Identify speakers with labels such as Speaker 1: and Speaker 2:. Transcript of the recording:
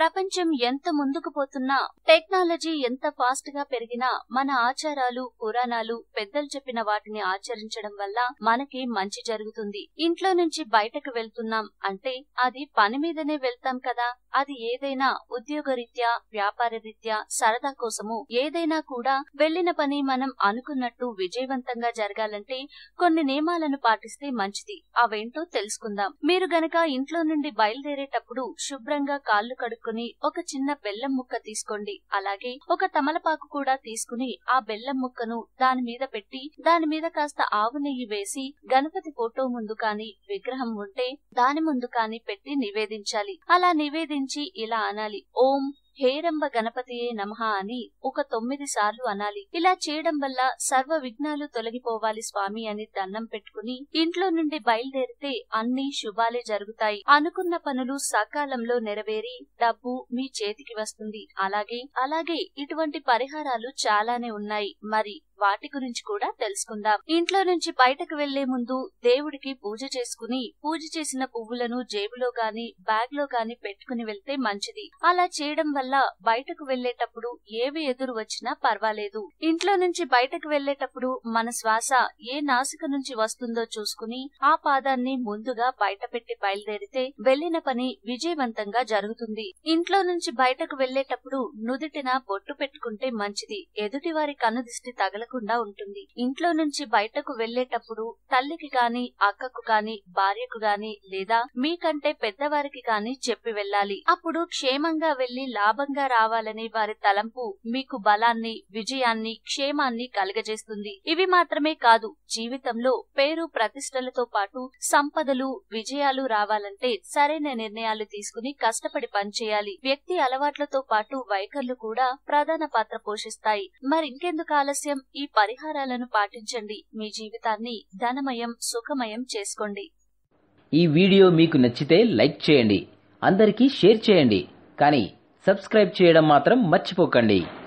Speaker 1: ప్రపంచం ఎంత ముందుకు పోతున్నా టెక్నాలజీ ఎంత ఫాస్ట్ గా పెరిగినా మన ఆచారాలు పురాణాలు పెద్దలు చెప్పిన వాటిని ఆచరించడం వల్ల మనకి మంచి జరుగుతుంది ఇంట్లో నుంచి బయటకు వెళ్తున్నాం అంటే అది పని మీదనే వెళ్తాం కదా అది ఏదైనా ఉద్యోగరీత్యా వ్యాపార రీత్యా సరదా కోసము ఏదైనా కూడా వెళ్లిన పని మనం అనుకున్నట్టు విజయవంతంగా జరగాలంటే కొన్ని నియమాలను పాటిస్తే మంచిది అవేంటో తెలుసుకుందాం మీరు గనక ఇంట్లో నుండి బయలుదేరేటప్పుడు శుభ్రంగా కాళ్ళు కడుక్కొని ఒక చిన్న బెల్లం ముక్క తీసుకోండి అలాగే ఒక తమలపాకు కూడా తీసుకుని ఆ బెల్లం ముక్కను దాని మీద పెట్టి దాని మీద కాస్త ఆవు నెయ్యి వేసి గణపతి ఫోటో ముందు కాని విగ్రహం ఉంటే దాని ముందు కాని పెట్టి నివేదించాలి అలా నివేదించి ఇలా అనాలి ఓం హేరంబ గణపతియే నమః అని ఒక తొమ్మిది సార్లు అనాలి ఇలా చేయడం వల్ల సర్వ విఘ్నాలు తొలగిపోవాలి స్వామి అని దండం పెట్టుకుని ఇంట్లో నుండి బయలుదేరితే అన్ని శుభాలే జరుగుతాయి అనుకున్న పనులు సకాలంలో నెరవేరి డబ్బు మీ చేతికి వస్తుంది అలాగే అలాగే ఇటువంటి పరిహారాలు చాలానే ఉన్నాయి మరి వాటి గురించి కూడా తెలుసుకుందాం ఇంట్లో నుంచి బయటకు వెళ్లే ముందు దేవుడికి పూజ చేసుకుని పూజ చేసిన పువ్వులను జేబులో గాని బ్యాగ్ లో గాని పెట్టుకుని వెళ్తే మంచిది అలా చేయడం వల్ల బయటకు వెళ్లేటప్పుడు ఏవి ఎదురు వచ్చినా పర్వాలేదు ఇంట్లో నుంచి బయటకు వెళ్లేటప్పుడు మన శ్వాస ఏ నాసిక నుంచి వస్తుందో చూసుకుని ఆ పాదాన్ని ముందుగా బయట పెట్టి బయలుదేరితే వెళ్లిన పని విజయవంతంగా జరుగుతుంది ఇంట్లో నుంచి బయటకు వెళ్లేటప్పుడు నుదిటిన బొట్టు పెట్టుకుంటే మంచిది ఎదుటి వారి కన్నుదిష్టి తగలకుండా ఉంటుంది ఇంట్లో నుంచి బయటకు వెళ్లేటప్పుడు తల్లికి గాని అక్కకు గాని భార్యకు గాని లేదా మీకంటే పెద్దవారికి గాని చెప్పి వెళ్ళాలి అప్పుడు క్షేమంగా వెళ్లి లాభంగా రావాలని వారి తలంపు మీకు బలాన్ని విజయాన్ని క్షేమాన్ని కలగజేస్తుంది ఇవి మాత్రమే కాదు జీవితంలో పేరు ప్రతిష్టలతో పాటు సంపదలు విజయాలు రావాలంటే సరైన నిర్ణయాలు తీసుకుని కష్టపడి పనిచేయాలి వ్యక్తి అలవాట్లతో పాటు వైఖరులు కూడా ప్రధాన పాత్ర పోషిస్తాయి మరింకెందుకు ఆలస్యం ఈ పరిహారాలను పాటించండి మీ జీవితాన్ని ధనమయం సుఖమయం చేసుకోండి
Speaker 2: ఈ వీడియో మీకు నచ్చితే లైక్ చేయండి అందరికీ షేర్ చేయండి కానీ సబ్స్క్రైబ్ చేయడం మాత్రం మర్చిపోకండి